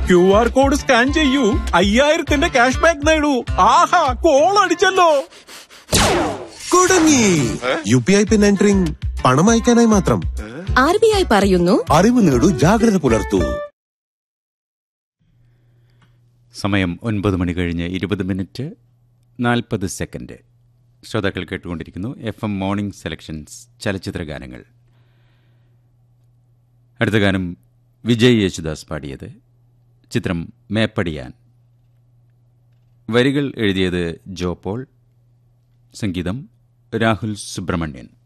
Q R code scan ചെയ്യൂ അയ്യായിരത്തിന്റെ cash back നേടൂ ആഹാ call അടിച്ചല്ലോ കുടുങ്ങി U P I PIN entering പണം അയക്കാനായി മാത്രം ആർ ബി ഐ പറയുന്നു അറിവ് നേടൂ ജാഗ്രത പുലർത്തൂ സമയം ഒൻപത് മണി കഴിഞ്ഞ് ഇരുപത് മിനിറ്റ് നാൽപ്പത് സെക്കൻഡ് ശ്രോതാക്കൾ കേട്ടുകൊണ്ടിരിക്കുന്നു എഫ് എം മോർണിംഗ് സെലക്ഷൻസ് ചലച്ചിത്ര ഗാനങ്ങൾ അടുത്ത ഗാനം വിജയ് യേശുദാസ് പാടിയത് ചിത്രം മേപ്പടിയാൻ വരികൾ എഴുതിയത് ജോ പോൾ സംഗീതം രാഹുൽ സുബ്രഹ്മണ്യൻ